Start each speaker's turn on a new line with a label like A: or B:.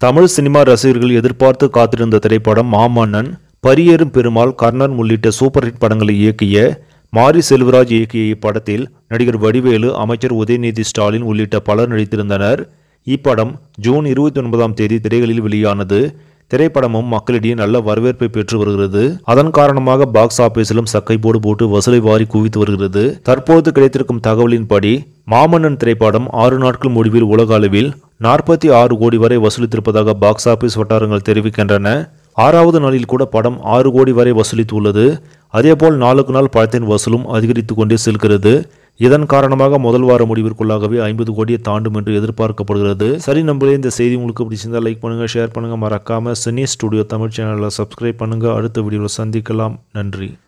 A: Tamil cinema ரசிகர்கள் எதிர்பார்த்து காத்திருந்த திரைப்படம் மாமன்னன் பரியேறும் பெருமாள் கர்ணன் உள்ளிட்ட சூப்பர் ஹிட் படங்களை இயக்கிய மாரி செல்வராஜ் இயக்கிய இப்படத்தில் நடிகர் வடிவேலு அமைச்சர் உதயநிதி ஸ்டாலின் உள்ளிட்ட பலர் நடித்திருந்தனர் இப்படம் ஜூன் இருபத்தி ஒன்பதாம் தேதி திரைகளில் வெளியானது திரைப்படமும் மக்களிடையே நல்ல வரவேற்பை பெற்று வருகிறது அதன் காரணமாக பாக்ஸ் ஆபீஸிலும் சக்கை போடு போட்டு வசூலை வாரி குவித்து வருகிறது தற்போது கிடைத்திருக்கும் தகவலின்படி மாமன்னன் திரைப்படம் ஆறு நாட்கள் முடிவில் உலக அளவில் நாற்பத்தி ஆறு கோடி வரை வசூலித்திருப்பதாக பாக்ஸ் ஆபீஸ் வட்டாரங்கள் தெரிவிக்கின்றன ஆறாவது நாளில் கூட படம் ஆறு கோடி வரை வசூலித்துள்ளது அதேபோல் நாளுக்கு நாள் படத்தின் வசூலும் அதிகரித்து கொண்டே செல்கிறது இதன் காரணமாக முதல் வார முடிவிற்குள்ளாகவே ஐம்பது கோடியை தாண்டும் என்று எதிர்பார்க்கப்படுகிறது சரி நம்பளே இந்த செய்தி உங்களுக்கு பிடிச்சிருந்தா லைக் பண்ணுங்க ஷேர் பண்ணுங்க மறக்காம சினி ஸ்டுடியோ தமிழ் சேனலில் சப்ஸ்கிரைப் பண்ணுங்க அடுத்த வீடியோவில் சந்திக்கலாம் நன்றி